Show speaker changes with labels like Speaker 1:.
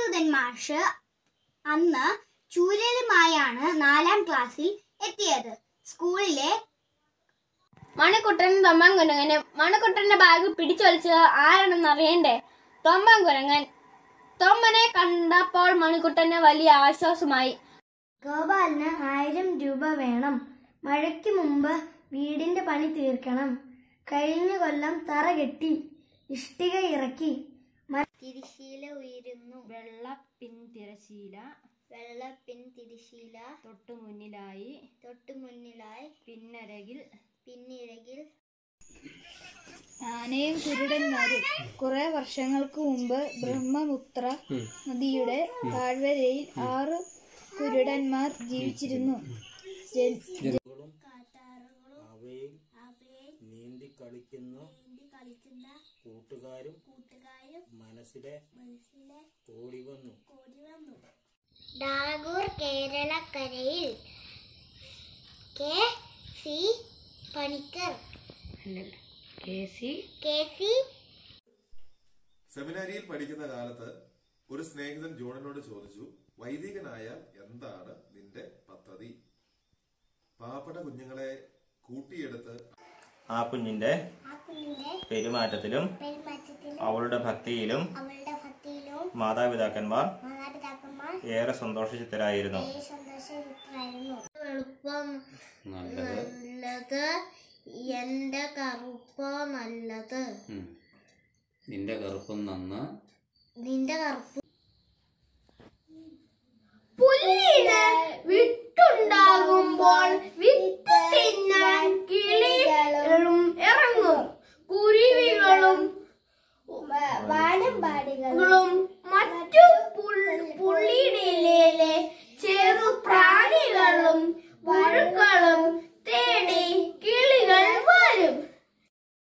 Speaker 1: കുഞ്ഞുമുതൻ മാഷ് അന്ന് ചൂരലുമായാണ് നാലാം ക്ലാസ്സിൽ എത്തിയത് സ്കൂളിലെ
Speaker 2: മണിക്കുട്ടനും തൊമ്മൻ കുരങ്ങനും മണിക്കുട്ടന്റെ ബാഗ് പിടിച്ചു വലിച്ചത് ആരാണെന്ന് അറിയണ്ടേ തൊമ്മൻ കുരങ്ങൻ തൊമ്മനെ കണ്ടപ്പോൾ മണിക്കുട്ടന് വലിയ ആശ്വാസമായി
Speaker 3: ഗോപാലിന് ആയിരം രൂപ വേണം മഴയ്ക്ക് മുമ്പ് വീടിന്റെ പണി തീർക്കണം കഴിഞ്ഞ കൊല്ലം തറ കെട്ടി ഇഷ്ടിക ഇറക്കി
Speaker 1: തിരിശീല ഉയരുന്നു
Speaker 4: വെള്ളപ്പിൻ തിരശീല
Speaker 1: വെള്ളപ്പിൻ തിരിശീല
Speaker 4: തൊട്ടു മുന്നിലായി
Speaker 1: തൊട്ടു മുന്നിലായി
Speaker 4: പിന്നരകിൽ
Speaker 1: പിന്നിഴകിൽ
Speaker 5: ആനയും കുരുടന്മാരും കുറെ വർഷങ്ങൾക്ക് മുമ്പ് ബ്രഹ്മപുത്ര നദിയുടെ താഴ്വരയിൽ ആറ് കുരുടന്മാർ ജീവിച്ചിരുന്നു ജൻ-
Speaker 6: അവയിൽ നീന്തി കളിക്കുന്ന കൂട്ടുകാരും മനസ്സിലെ ഓടി വന്നു
Speaker 1: ഡാഗൂർ കേരളക്കരയിൽ K C Panicker K C
Speaker 7: സെമിനാരിയിൽ പഠിക്കുന്ന കാലത്ത് ഒരു സ്നേഹിതൻ ജോണിനോട് ചോദിച്ചു വൈദികനായാൽ എന്താണ് നിന്റെ പദ്ധതി പാവപ്പെട്ട കുഞ്ഞുങ്ങളെ കൂട്ടിയെടുത്ത്
Speaker 6: ആ കുഞ്ഞിന്റെ
Speaker 1: ആ കുഞ്ഞിന്റെ
Speaker 6: പെരുമാറ്റത്തിലും
Speaker 1: പെരുമാറ്റത്തിലും
Speaker 6: അവളുടെ ഭക്തിയിലും
Speaker 1: അവളുടെ ഭക്തിയിലും
Speaker 6: മാതാപിതാക്കന്മാർ
Speaker 1: മാതാപിതാക്കന്മാർ
Speaker 6: ഏറെ സന്തോഷിച്ചിത്തരായിരുന്നു
Speaker 1: ഏറെ സന്തോഷയുക്തരായിരുന്നു എളുപ്പം നല്ലത് എന്റെ കറുപ്പ് നല്ലത്
Speaker 8: നിന്റെ കറുപ്പും നന്ന്
Speaker 1: നിന്റെ കറുപ്പ്
Speaker 2: പുല്ലിന് വിട്ടുണ്ടാകുമ്പോൾ വിത്ത് തിന്നാൻ കിളികളും ഇറങ്ങും കുരുവികളും വാനമ്പാടികളും മറ്റു പുൽ- പുള്ളിയിടയിലെ ചെറു പ്രാണികളും പുഴുക്കളും